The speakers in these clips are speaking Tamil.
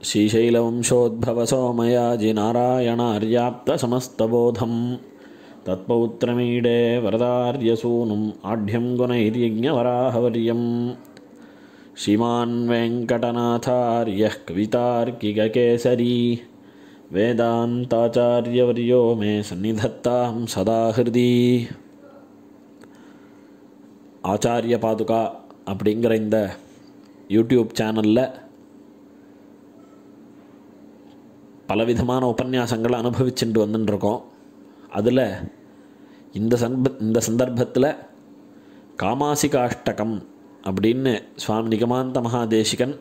श्रीशैलवंशोद्भवसोमयाजिनारायणार्याप्तसमस्तबोधं तत्पौत्रमीडे वरदार्यसूनुम् आढ्यं गुणैर्यज्ञवराहवर्यं श्रीमान् वेङ्कटनाथार्यः कवितार्किककेसरी वेदान्ताचार्यवर्यो मे सन्निधत्तां सदा हृदि ஆச்சாரிய பாதுகா அப்படிங்கிற இந்த யூடியூப் சேனலில் பலவிதமான உபன்யாசங்களை அனுபவிச்சுட்டு வந்துட்டுருக்கோம் அதில் இந்த சன்ப இந்த சந்தர்ப்பத்தில் காமாசிகாஷ்டகம் அப்படின்னு சுவாமி நிகமாந்த மகாதேசிகன்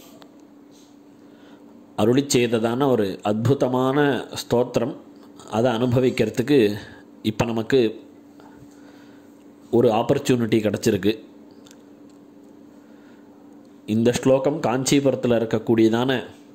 அருளி செய்ததான ஒரு அற்புதமான ஸ்தோத்திரம் அதை அனுபவிக்கிறதுக்கு இப்போ நமக்கு ஒரு ஆப்பர்ச்சுனிட்டி கிடச்சிருக்கு இந்த ஸ்லோகம் காஞ்சிபுரத்தில் இருக்கக்கூடியதான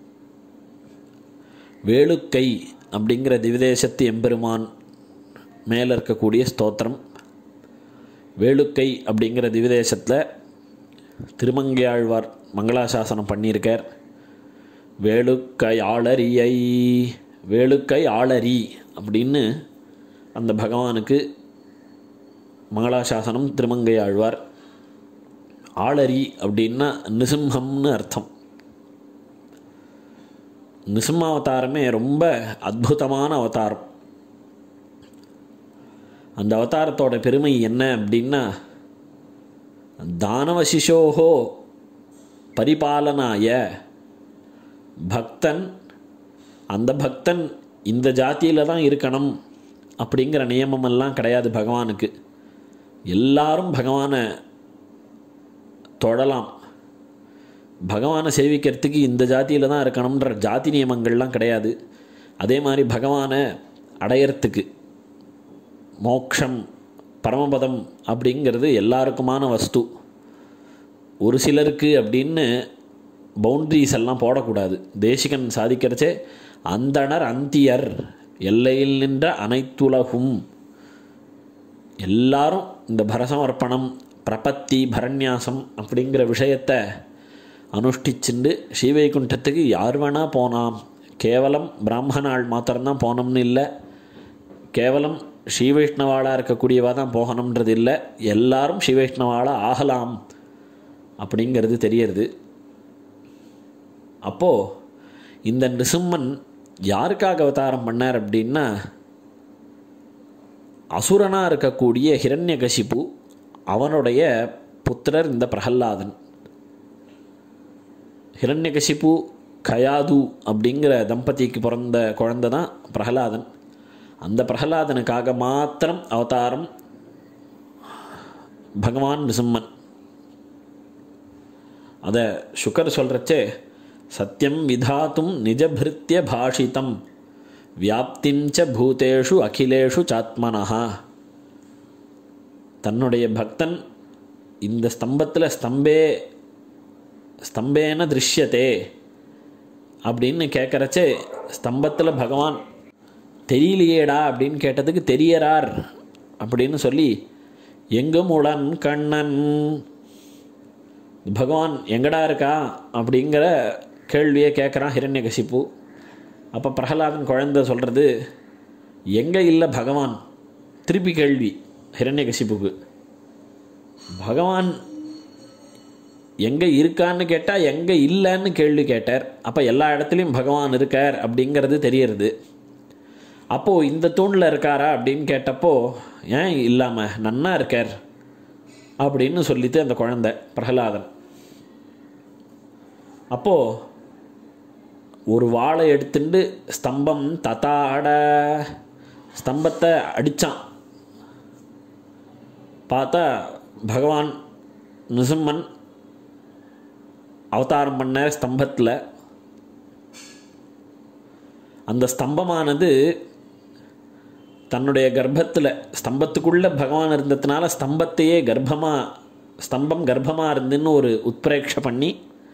வேளுக்கை அப்படிங்கிற திவிதேசத்து எம்பெருமான் மேலே இருக்கக்கூடிய ஸ்தோத்திரம் வேளுக்கை அப்படிங்கிற திவிதேசத்தில் திருமங்கையாழ்வார் மங்களாசாசனம் பண்ணியிருக்கார் வேளுக்கை ஆளரியை வேளுக்கை ஆளரி அப்படின்னு அந்த பகவானுக்கு மங்களாசாசனம் திருமங்கை ஆழ்வார் ஆளரி அப்படின்னா நிசிம்ஹம்னு அர்த்தம் நிசிம்ம அவதாரமே ரொம்ப அற்புதமான அவதாரம் அந்த அவதாரத்தோட பெருமை என்ன அப்படின்னா தானவசிஷோஹோ பரிபாலனாய பக்தன் அந்த பக்தன் இந்த ஜாத்தியில் தான் இருக்கணும் அப்படிங்கிற நியமமெல்லாம் கிடையாது பகவானுக்கு எல்லாரும் பகவானை தொழலாம் பகவானை சேவிக்கிறதுக்கு இந்த ஜாத்தியில் தான் இருக்கணுன்ற ஜாதி நியமங்கள்லாம் கிடையாது அதே மாதிரி பகவானை அடையறதுக்கு மோக்ஷம் பரமபதம் அப்படிங்கிறது எல்லாருக்குமான வஸ்து ஒரு சிலருக்கு அப்படின்னு பவுண்ட்ரிஸ் எல்லாம் போடக்கூடாது தேசிகன் சாதிக்கிறச்சே அந்தணர் அந்தியர் எல்லையில் நின்ற அனைத்துலகும் எல்லாரும் இந்த பரசமர்ப்பணம் பிரபத்தி பரநியாசம் அப்படிங்கிற விஷயத்தை அனுஷ்டிச்சுண்டு ஸ்ரீவைகுண்டத்துக்கு யார் வேணால் போனாம் கேவலம் பிராமணாள் மாத்திரம்தான் போனோம்னு இல்லை கேவலம் ஸ்ரீவைஷ்ணவாளாக இருக்கக்கூடியவா தான் போகணுன்றது இல்லை எல்லாரும் ஸ்ரீவைஷ்ணவாளாக ஆகலாம் அப்படிங்கிறது தெரியறது அப்போது இந்த நிருசிம்மன் யாருக்காக அவதாரம் பண்ணார் அப்படின்னா அசுரனாக இருக்கக்கூடிய ஹிரண்யகசிப்பு அவனுடைய புத்திரர் இந்த பிரகல்லாதன் ஹிரண்யகசிப்பு கயாது அப்படிங்கிற தம்பதிக்கு பிறந்த குழந்தை தான் பிரகலாதன் அந்த பிரகலாதனுக்காக மாத்திரம் அவதாரம் பகவான் நிசிம்மன் அதை சுகர் சொல்கிறச்சே சத்தியம் விதாத்தும் நிஜபிருத்திய பாஷிதம் வியாப்திஞ்ச பூதேஷு அகிலேஷு சாத்மனஹா தன்னுடைய பக்தன் இந்த ஸ்தம்பத்தில் ஸ்தம்பே ஸ்தம்பேன திருஷ்யத்தே அப்படின்னு கேட்குறச்சே ஸ்தம்பத்தில் பகவான் தெரியலையேடா அப்படின்னு கேட்டதுக்கு தெரியறார் அப்படின்னு சொல்லி எங்கும் உடன் கண்ணன் பகவான் எங்கடா இருக்கா அப்படிங்கிற கேள்வியை கேட்குறான் ஹிரண்யகசிப்பு அப்போ பிரகலாதன் குழந்தை சொல்கிறது எங்கே இல்லை பகவான் திருப்பி கேள்வி ஹிரண்யகசிப்புக்கு பகவான் எங்கே இருக்கான்னு கேட்டால் எங்கே இல்லைன்னு கேள்வி கேட்டார் அப்போ எல்லா இடத்துலையும் பகவான் இருக்கார் அப்படிங்கிறது தெரியறது அப்போது இந்த தூணில் இருக்காரா அப்படின்னு கேட்டப்போ ஏன் இல்லாமல் நன்னா இருக்கார் அப்படின்னு சொல்லிட்டு அந்த குழந்தை பிரகலாதன் அப்போது ஒரு வாழை எடுத்துட்டு ஸ்தம்பம் தத்தாட ஸ்தம்பத்தை அடித்தான் பார்த்தா பகவான் நிசிம்மன் அவதாரம் பண்ண ஸ்தம்பத்தில் அந்த ஸ்தம்பமானது தன்னுடைய கர்ப்பத்தில் ஸ்தம்பத்துக்குள்ளே பகவான் இருந்ததுனால ஸ்தம்பத்தையே கர்ப்பமாக ஸ்தம்பம் கர்ப்பமாக இருந்துன்னு ஒரு உத்பிரேட்ச பண்ணி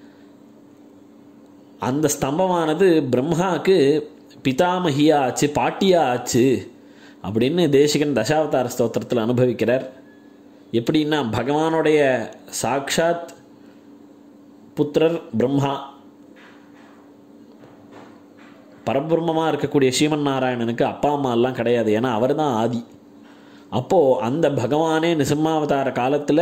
அந்த ஸ்தம்பமானது பிரம்மாவுக்கு பிதாமகியா ஆச்சு பாட்டியா ஆச்சு அப்படின்னு தேசிகன் தசாவதார ஸ்தோத்திரத்தில் அனுபவிக்கிறார் எப்படின்னா பகவானுடைய சாக்ஷாத் புத்திரர் பிரம்மா பரபிரம்மமாக இருக்கக்கூடிய ஸ்ரீமன் நாராயணனுக்கு அப்பா அம்மா எல்லாம் கிடையாது ஏன்னா அவர் தான் ஆதி அப்போது அந்த பகவானே நிசிம்மாவதார காலத்தில்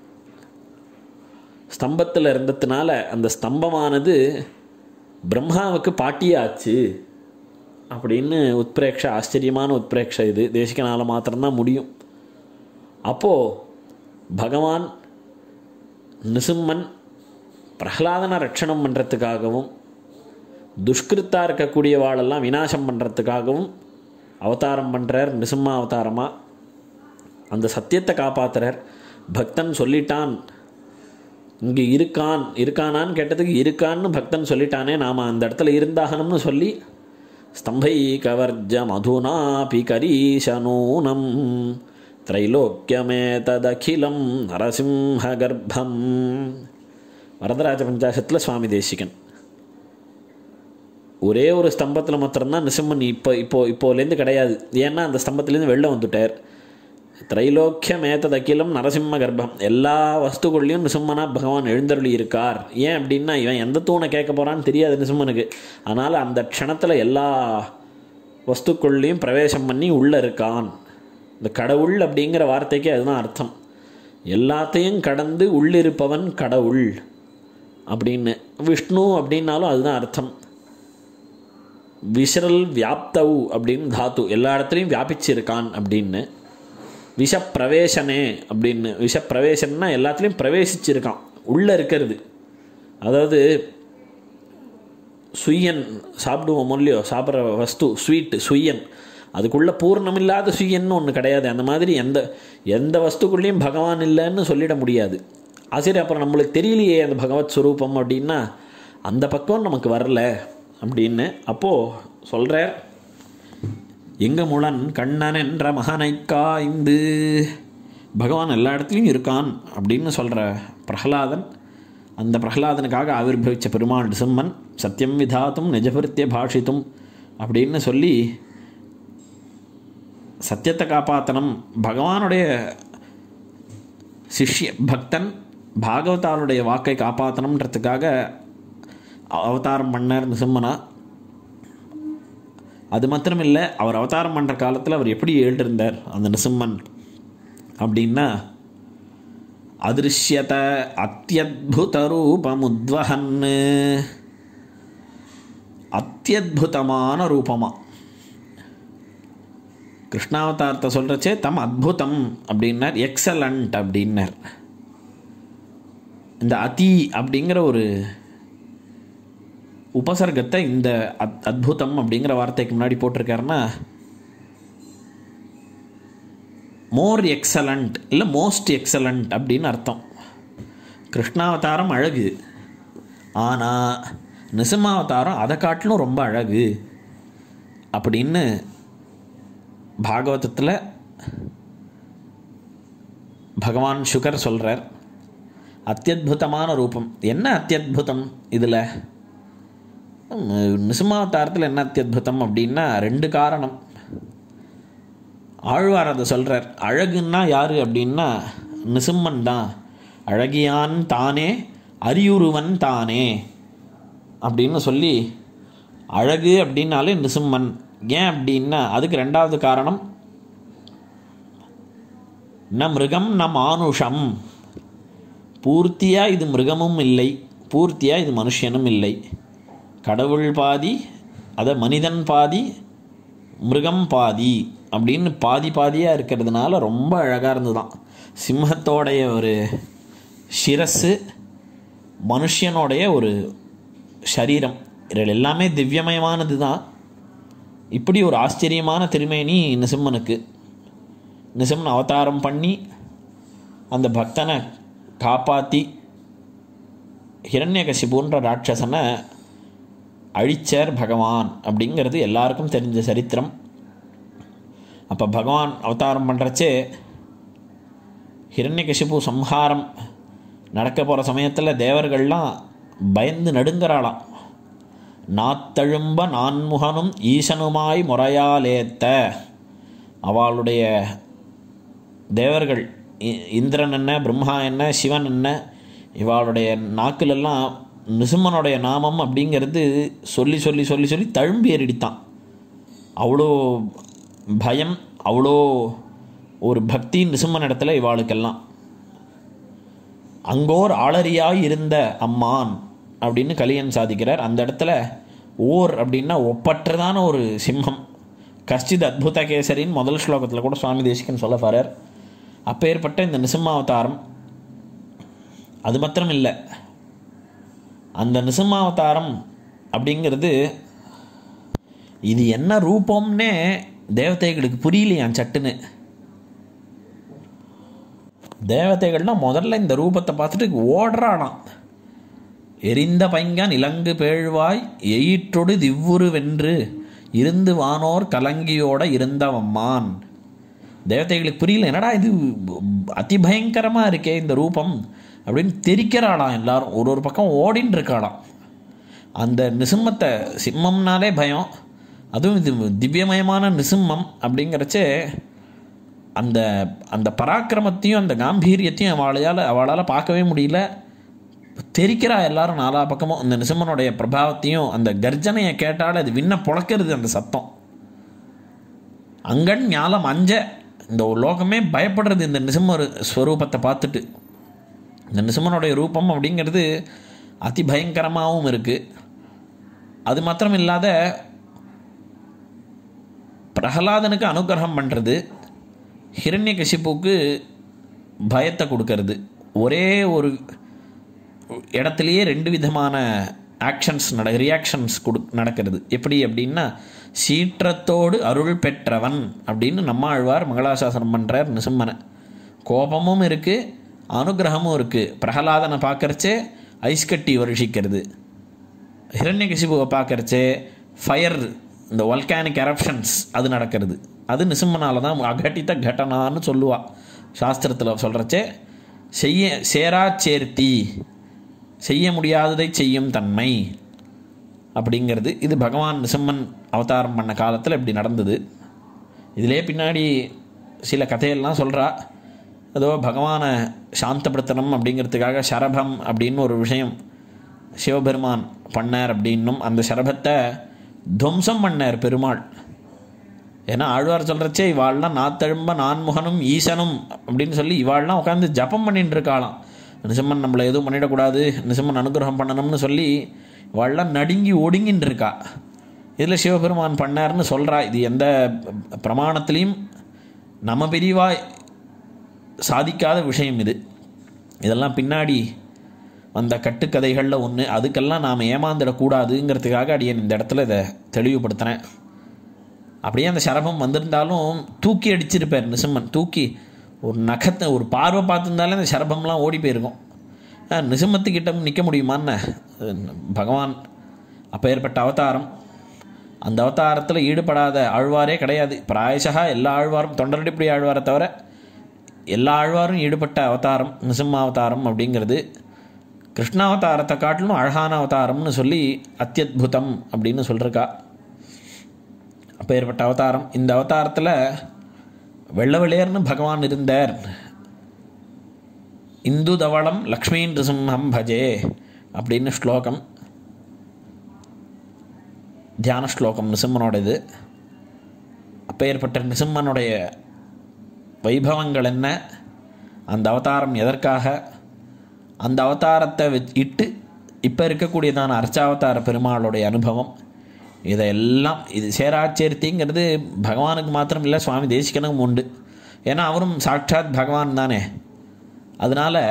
ஸ்தம்பத்தில் இருந்ததுனால அந்த ஸ்தம்பமானது பிரம்மாவுக்கு பாட்டியாச்சு அப்படின்னு உத்பிரேக்ஷ ஆச்சரியமான உத்பிரேக்ஷ இது தேசிகனால மாத்திரம்தான் முடியும் அப்போது பகவான் நிசிம்மன் பிரகலாதனை ரட்சணம் பண்ணுறதுக்காகவும் துஷ்கிருத்தாக இருக்கக்கூடிய வாளெல்லாம் விநாசம் பண்ணுறதுக்காகவும் அவதாரம் பண்ணுறார் நிசிம்ம அவதாரமாக அந்த சத்தியத்தை காப்பாத்துறார் பக்தன் சொல்லிட்டான் இங்கே இருக்கான் இருக்கானான்னு கேட்டதுக்கு இருக்கான்னு பக்தன் சொல்லிட்டானே நாம் அந்த இடத்துல இருந்தாகணும்னு சொல்லி ஸ்தம்பை கவர்ஜ மதுனாபி கரீசனூனம் திரைலோக்கியமே ததகிலம் நரசிம்ஹ கர்ப்பம் வரதராஜ பஞ்சாசத்தில் சுவாமி தேசிகன் ஒரே ஒரு ஸ்தம்பத்தில் மாத்திரம்தான் நிசிம்மன் இப்போ இப்போ இப்போலேருந்து கிடையாது ஏன்னா அந்த ஸ்தம்பத்துலேருந்து வெளில வந்துட்டார் திரைலோக்கியம் ஏத்தது அகிலம் நரசிம்ம கர்ப்பம் எல்லா வஸ்துக்குள்ளேயும் நிசிம்மனா பகவான் எழுந்தருளி இருக்கார் ஏன் அப்படின்னா இவன் எந்த தூணை கேட்க போகிறான்னு தெரியாது நிசிம்மனுக்கு அதனால் அந்த க்ஷணத்தில் எல்லா வஸ்துக்குள்ளேயும் பிரவேசம் பண்ணி உள்ளே இருக்கான் இந்த கடவுள் அப்படிங்கிற வார்த்தைக்கு அதுதான் அர்த்தம் எல்லாத்தையும் கடந்து உள்ளிருப்பவன் கடவுள் அப்படின்னு விஷ்ணு அப்படின்னாலும் அதுதான் அர்த்தம் விசரல் வியாப்தவு அப்படின்னு தாத்து எல்லா இடத்துலையும் வியாபிச்சிருக்கான் அப்படின்னு விஷப்பிரவேசனே அப்படின்னு விஷப்பிரவேசன்னா எல்லாத்துலேயும் பிரவேசிச்சிருக்கான் உள்ளே இருக்கிறது அதாவது சுயன் சாப்பிடுவோம் இல்லையோ சாப்பிட்ற வஸ்து ஸ்வீட்டு சுயன் அதுக்குள்ளே பூர்ணமில்லாத சுயன்னு ஒன்று கிடையாது அந்த மாதிரி எந்த எந்த வஸ்துக்குள்ளேயும் பகவான் இல்லைன்னு சொல்லிட முடியாது ஆசிரியர் அப்புறம் நம்மளுக்கு தெரியலையே அந்த பகவத் ஸ்வரூபம் அப்படின்னா அந்த பக்கம் நமக்கு வரல அப்படின்னு அப்போது சொல்கிறார் எங்க முளன் கண்ணன் என்ற மகனை காய்ந்து பகவான் எல்லா இடத்துலையும் இருக்கான் அப்படின்னு சொல்கிற பிரகலாதன் அந்த பிரகலாதனுக்காக ஆவிர்வவிச்ச பெருமாள் டிசம்மன் சத்தியம் விதாத்தும் நிஜபருத்திய பாஷித்தும் அப்படின்னு சொல்லி சத்தியத்தை காப்பாற்றணும் பகவானுடைய சிஷ்ய பக்தன் பாகவதாருடைய வாக்கை காப்பாற்றணுன்றதுக்காக அவதாரம் பண்ணார் நிசம்மனா அது மாத்திரம் இல்லை அவர் அவதாரம் பண்ணுற காலத்தில் அவர் எப்படி எழுந்திருந்தார் அந்த நிசிம்மன் அப்படின்னா அதிருஷ்யத அத்தியுத ரூபமுத்வகன் அத்தியுதமான ரூபமா கிருஷ்ணாவதாரத்தை சொல்கிறச்சே தம் அத்புதம் அப்படின்னார் எக்ஸலண்ட் அப்படின்னார் இந்த அதி அப்படிங்கிற ஒரு உபசர்க்கத்தை இந்த அத் அத்புதம் அப்படிங்கிற வார்த்தைக்கு முன்னாடி போட்டிருக்காருன்னா மோர் எக்ஸலண்ட் இல்லை மோஸ்ட் எக்ஸலண்ட் அப்படின்னு அர்த்தம் கிருஷ்ணாவதாரம் அழகு ஆனால் நிசிம்மாவதாரம் அதை காட்டிலும் ரொம்ப அழகு அப்படின்னு பாகவதத்தில் பகவான் சுகர் சொல்கிறார் அத்தியுதமான ரூபம் என்ன அத்தியுதம் இதில் நிசிம்மாவதாரத்தில் என்ன அத்தியுதம் அப்படின்னா ரெண்டு காரணம் ஆழ்வார் அதை சொல்கிறார் அழகுன்னா யார் அப்படின்னா நிசிம்மன் தான் அழகியான் தானே அரியுருவன் தானே அப்படின்னு சொல்லி அழகு அப்படின்னாலே நிசிம்மன் ஏன் அப்படின்னா அதுக்கு ரெண்டாவது காரணம் ந மிருகம் ந மானுஷம் பூர்த்தியாக இது மிருகமும் இல்லை பூர்த்தியாக இது மனுஷனும் இல்லை கடவுள் பாதி அதை மனிதன் பாதி மிருகம் பாதி அப்படின்னு பாதி பாதியாக இருக்கிறதுனால ரொம்ப அழகாக இருந்துதான் சிம்மத்தோடைய ஒரு சிரஸு மனுஷனுடைய ஒரு சரீரம் இதில் எல்லாமே திவ்யமயமானது தான் இப்படி ஒரு ஆச்சரியமான திருமேனி நிசிம்மனுக்கு நிசிம்மன் அவதாரம் பண்ணி அந்த பக்தனை காப்பாற்றி ஹிரண்யகசிபுன்ற ராட்சசனை அழிச்சார் பகவான் அப்படிங்கிறது எல்லாருக்கும் தெரிஞ்ச சரித்திரம் அப்போ பகவான் அவதாரம் பண்ணுறச்சே ஹிரண்யகசிபு சம்ஹாரம் நடக்க போகிற சமயத்தில் தேவர்கள்லாம் பயந்து நடுங்கிறாளாம் நாத்தழும்ப நான்முகனும் ஈசனுமாய் முறையாலேத்த அவளுடைய தேவர்கள் இந்திரன் என்ன பிரம்மா என்ன சிவன் என்ன இவாளுடைய நாக்கிலெல்லாம் நிசும்மனுடைய நாமம் அப்படிங்கிறது சொல்லி சொல்லி சொல்லி சொல்லி தழும்பி ஏறிடித்தான் அவ்வளோ பயம் அவ்வளோ ஒரு பக்தி நிசும்மன் இடத்துல இவாளுக்கெல்லாம் அங்கோர் ஆளறியாய் இருந்த அம்மான் அப்படின்னு கலியன் சாதிக்கிறார் அந்த இடத்துல ஓர் அப்படின்னா ஒப்பற்றதான ஒரு சிம்மம் கஷ்டித் அத்புத கேசரின் முதல் ஸ்லோகத்தில் கூட சுவாமி தேசிகன் சொல்ல போகிறார் அப்பேற்பட்ட இந்த நிசிம்மாவதாரம் அது மாத்திரம் இல்லை அந்த நிசிம்மாவதாரம் அப்படிங்கிறது இது என்ன ரூபம்னே தேவதைகளுக்கு புரியலையாம் சட்டுன்னு தேவதைகள்னா முதல்ல இந்த ரூபத்தை பார்த்துட்டு ஓடுறானாம் எரிந்த பைங்கன் இலங்கு பேழ்வாய் எயிற்றொடு திவ்வுரு வென்று இருந்து வானோர் கலங்கியோட இருந்தவம்மான் தேவதைகளுக்கு புரியல என்னடா இது அதிபயங்கரமாக இருக்கே இந்த ரூபம் அப்படின்னு தெரிக்கிறாளாம் எல்லாரும் ஒரு ஒரு பக்கம் ஓடின்னு இருக்காளாம் அந்த நிசிம்மத்தை சிம்மம்னாலே பயம் அதுவும் இது திவ்யமயமான நிசிம்மம் அப்படிங்கிறச்சே அந்த அந்த பராக்கிரமத்தையும் அந்த காம்பீரியத்தையும் அவளையால் அவளால் பார்க்கவே முடியல தெரிக்கிறா எல்லாரும் நாலா பக்கமும் அந்த நிசிம்மனுடைய பிரபாவத்தையும் அந்த கர்ஜனையை கேட்டால் அது விண்ண புழக்கிறது அந்த சத்தம் அங்கன் ஞாலம் அஞ்ச இந்த லோகமே பயப்படுறது இந்த நிசிம்ம ஸ்வரூபத்தை பார்த்துட்டு இந்த நிசிம்மனுடைய ரூபம் அப்படிங்கிறது அதி பயங்கரமாகவும் இருக்குது அது மாத்திரம் இல்லாத பிரகலாதனுக்கு அனுகிரகம் பண்ணுறது ஹிரண்ய கசிப்புக்கு பயத்தை கொடுக்கறது ஒரே ஒரு இடத்துலையே ரெண்டு விதமான ஆக்ஷன்ஸ் நட ரியாக்ஷன்ஸ் கொடு நடக்கிறது எப்படி அப்படின்னா சீற்றத்தோடு அருள் பெற்றவன் அப்படின்னு நம்ம ஆழ்வார் மங்களாசாசனம் பண்ணுறார் நிசும்மனை கோபமும் இருக்குது அனுகிரகமும் இருக்குது பிரகலாதனை பார்க்கறச்சே ஐஸ் கட்டி வருஷிக்கிறது ஹிரண்யகசிபுவை பார்க்கறச்சே ஃபயர் இந்த வல்கானிக் எரப்ஷன்ஸ் அது நடக்கிறது அது நிசும்மனால தான் அகட்டித்த கடனான்னு சொல்லுவா சாஸ்திரத்தில் சொல்கிறச்சே செய்ய சேரா சேர்த்தி செய்ய முடியாததை செய்யும் தன்மை அப்படிங்கிறது இது பகவான் நிசம்மன் அவதாரம் பண்ண காலத்தில் இப்படி நடந்தது இதிலே பின்னாடி சில கதையெல்லாம் சொல்கிறா ஏதோ பகவானை சாந்தப்படுத்தணும் அப்படிங்கிறதுக்காக சரபம் அப்படின்னு ஒரு விஷயம் சிவபெருமான் பண்ணார் அப்படின்னும் அந்த சரபத்தை துவம்சம் பண்ணார் பெருமாள் ஏன்னா ஆழ்வார் சொல்கிறச்சே இவாள்லாம் நாத்தழும்ப நான்முகனும் ஈசனும் அப்படின்னு சொல்லி இவாள்லாம் உட்காந்து ஜபம் பண்ணிட்டு இருக்காளாம் நிசம்மன் நம்மளை எதுவும் பண்ணிடக்கூடாது நிசம்மன் அனுகிரகம் பண்ணணும்னு சொல்லி இவாள்லாம் நடுங்கி ஒடுங்கின்னு இருக்கா இதில் சிவபெருமான் பண்ணார்னு சொல்கிறா இது எந்த பிரமாணத்துலேயும் நம்ம பிரிவாக சாதிக்காத விஷயம் இது இதெல்லாம் பின்னாடி அந்த கட்டுக்கதைகளில் ஒன்று அதுக்கெல்லாம் நாம் ஏமாந்துடக்கூடாதுங்கிறதுக்காக அடியேன் இந்த இடத்துல இதை தெளிவுபடுத்துகிறேன் அப்படியே அந்த சரபம் வந்திருந்தாலும் தூக்கி அடிச்சிருப்பார் நிசம்மன் தூக்கி ஒரு நகத்தை ஒரு பார்வை பார்த்துருந்தாலே அந்த சரபம்லாம் ஓடி போயிருக்கும் நிசம்மத்துக்கிட்ட நிற்க முடியுமான்னு பகவான் அப்பேற்பட்ட அவதாரம் அந்த அவதாரத்தில் ஈடுபடாத ஆழ்வாரே கிடையாது பிராயசகா எல்லா ஆழ்வாரும் தொண்டரடிப்படி ஆழ்வாரை தவிர எல்லா ஆழ்வாரும் ஈடுபட்ட அவதாரம் நிசிம்ம அவதாரம் அப்படிங்கிறது கிருஷ்ணாவதாரத்தை காட்டிலும் அழகான அவதாரம்னு சொல்லி அத்தியுதம் அப்படின்னு சொல்லிருக்கா அப்பேற்பட்ட அவதாரம் இந்த அவதாரத்தில் வெள்ள வெளியர்னு பகவான் இருந்தார் இந்து தவளம் லக்ஷ்மீ நிருசிம்ஹம் பஜே அப்படின்னு ஸ்லோகம் தியான ஸ்லோகம் நிசிம்மனோட இது அப்பேற்பட்ட நிசிம்மனுடைய வைபவங்கள் என்ன அந்த அவதாரம் எதற்காக அந்த அவதாரத்தை இட்டு இப்போ இருக்கக்கூடியதான அர்ச்சாவதார பெருமாளுடைய அனுபவம் இதையெல்லாம் இது சேராச்சேர்த்திங்கிறது பகவானுக்கு மாத்திரம் இல்லை சுவாமி தேசிகனுக்கும் உண்டு ஏன்னா அவரும் சாட்சாத் பகவான் தானே அதனால்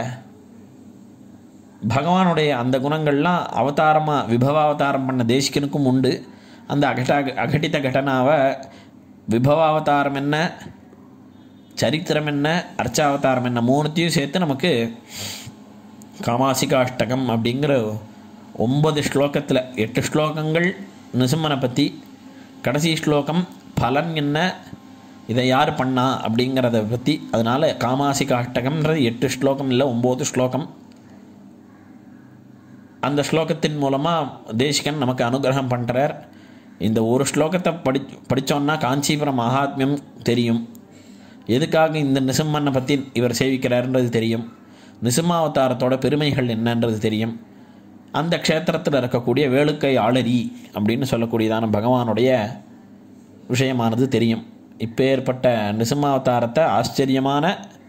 பகவானுடைய அந்த குணங்கள்லாம் அவதாரமாக விபவாவதாரம் பண்ண தேசிகனுக்கும் உண்டு அந்த அகட்ட அகட்டித்த கடனாவை விபவாவதாரம் என்ன சரித்திரம் என்ன அர்ச்சாவதாரம் என்ன மூணுத்தையும் சேர்த்து நமக்கு காமாசிகாஷ்டகம் அப்படிங்கிற ஒன்பது ஸ்லோகத்தில் எட்டு ஸ்லோகங்கள் நிசிம்மனை பற்றி கடைசி ஸ்லோகம் பலன் என்ன இதை யார் பண்ணா அப்படிங்கிறத பற்றி அதனால் காமாசிகாஷ்டகம்ன்றது எட்டு ஸ்லோகம் இல்லை ஒம்பது ஸ்லோகம் அந்த ஸ்லோகத்தின் மூலமாக தேசிகன் நமக்கு அனுகிரகம் பண்ணுறார் இந்த ஒரு ஸ்லோகத்தை படி படித்தோன்னா காஞ்சிபுரம் மகாத்மியம் தெரியும் எதுக்காக இந்த நிசிம்மனை பற்றி இவர் சேவிக்கிறார்ன்றது தெரியும் நிசிம்மாவதாரத்தோட பெருமைகள் என்னன்றது தெரியும் அந்த க்ஷேத்திரத்தில் இருக்கக்கூடிய வேளுக்கை ஆளரி அப்படின்னு சொல்லக்கூடியதான பகவானுடைய விஷயமானது தெரியும் இப்பேற்பட்ட நிசிம்மாவதாரத்தை ஆச்சரியமான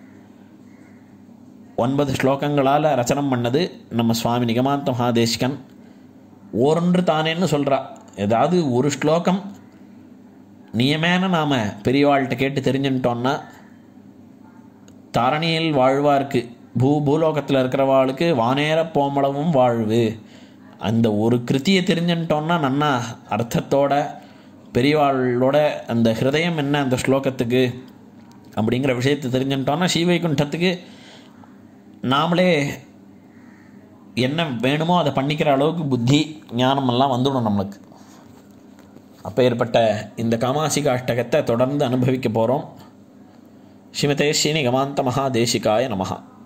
ஒன்பது ஸ்லோகங்களால் ரச்சனம் பண்ணது நம்ம சுவாமி நிகமாந்த மகாதேசிகன் ஓரொன்று தானேன்னு சொல்கிறா ஏதாவது ஒரு ஸ்லோகம் நியமேன நாம் பெரியவாள்கிட்ட கேட்டு தெரிஞ்சுட்டோன்னா தரணியில் வாழ்வார்க்கு பூ பூலோகத்தில் இருக்கிறவாளுக்கு வானேர போமளவும் வாழ்வு அந்த ஒரு கிருத்தியை தெரிஞ்சுட்டோன்னா நன்னா அர்த்தத்தோட பெரியவாளோட அந்த ஹிருதயம் என்ன அந்த ஸ்லோகத்துக்கு அப்படிங்கிற விஷயத்தை தெரிஞ்சுட்டோன்னா ஸ்ரீவைகுண்டத்துக்கு நாமளே என்ன வேணுமோ அதை பண்ணிக்கிற அளவுக்கு புத்தி ஞானமெல்லாம் வந்துடும் நம்மளுக்கு அப்போ ஏற்பட்ட இந்த காமாசிக அஷ்டகத்தை தொடர்ந்து அனுபவிக்க போகிறோம் ஸ்ரீமதே ஸ்ரீ நிகமாந்த மகாதேசிகாய நமஹா